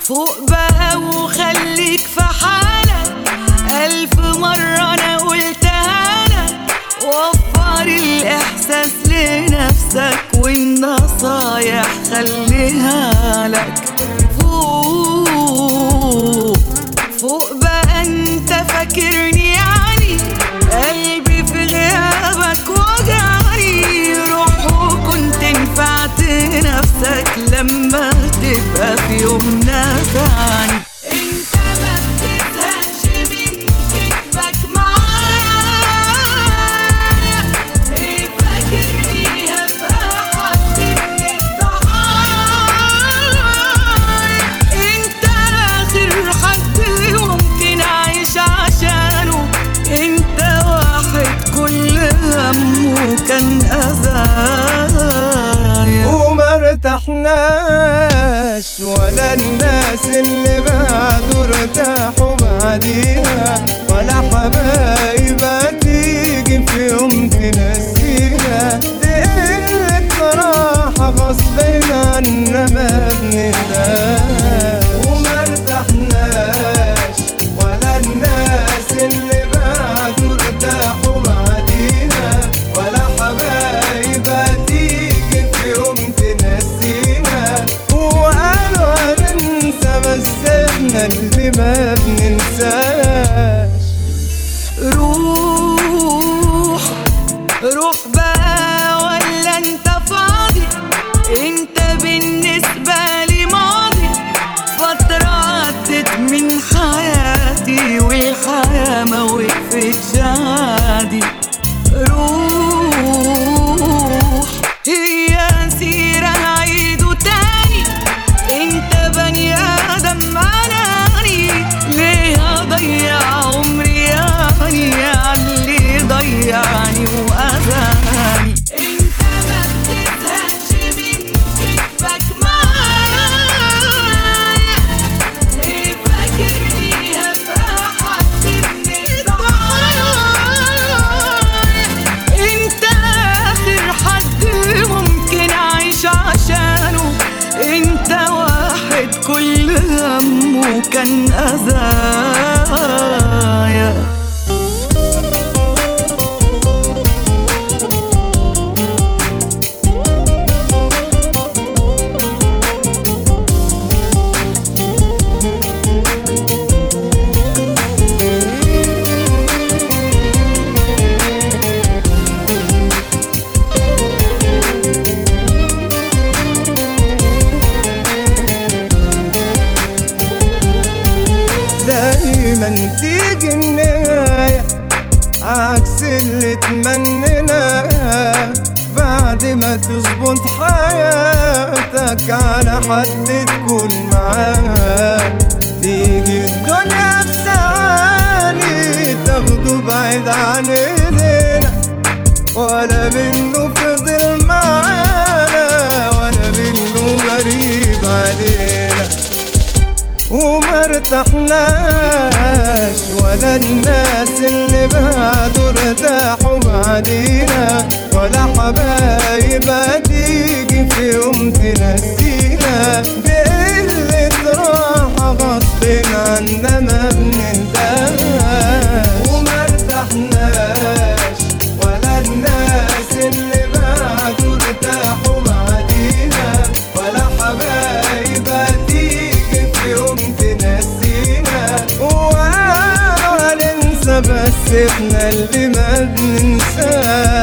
فوق بقى وخليك في حالك ألف مرة أنا قلتها لك وفر الإحساس لنفسك والنصايح خليها لك فوق فوق بقى انت فاكرني يعني قلبي في غيابك وجعني روح وكنت نفعت نفسك لما تبقى في يوم نفعني انت ما بتزهقش من كتبك معايا ايه فاكرني هبقى حد من الضحايا انت اخر حد ممكن اعيش عشانه انت واحد كل همه كان اذايا وما ارتحناش ولا الناس اللي بعدوا ارتاحوا بعدينا ولا حبايب تيجي في يوم تنسينا دي قلة صراحة غصب عنا ما بنقدرش وما ارتحناش ولا الناس اللي بعدوا ارتاحوا بعدينا ولا حبايب تيجي في يوم تنسينا وقالوا هننسى بس احنا اللي ما بننساش روح روح بقى ولا انت فاضي انت بالنسبة لي ماضي فترة عدت من حياتي والحياة ما وقفتش عادي روح هي سيرة هعيده تاني انت بني ادم اناني ليه اضيع عمري يعني اللي ضيعني واذاني انت ما بتزهقش من كتبك معايا ليه فاكرني هبقى حد من الضحايا انت اخر حد ممكن اعيش عشانه انت واحد كل همه كان اذايا دايما تيجي النهاية عكس اللي تمنيناه بعد ما تظبط حياتك على حد تكون معاه تيجي الدنيا بثواني تاخده بعيد عن ايدينا ولا منه فضل معانا ولا منه غريب علينا وما ارتحناش ولا الناس اللي بعدوا ارتاحوا بعدينا ولا حبايب تيجي في يوم تنسينا بقلة راحة غصب عنا ما بننتهاش وما ارتحناش ولا الناس اللي بعدوا ارتاحوا بعدينا ولا حبايب تيجي في يوم تنسينا ولا ننسى بس احنا اللي ما بننساش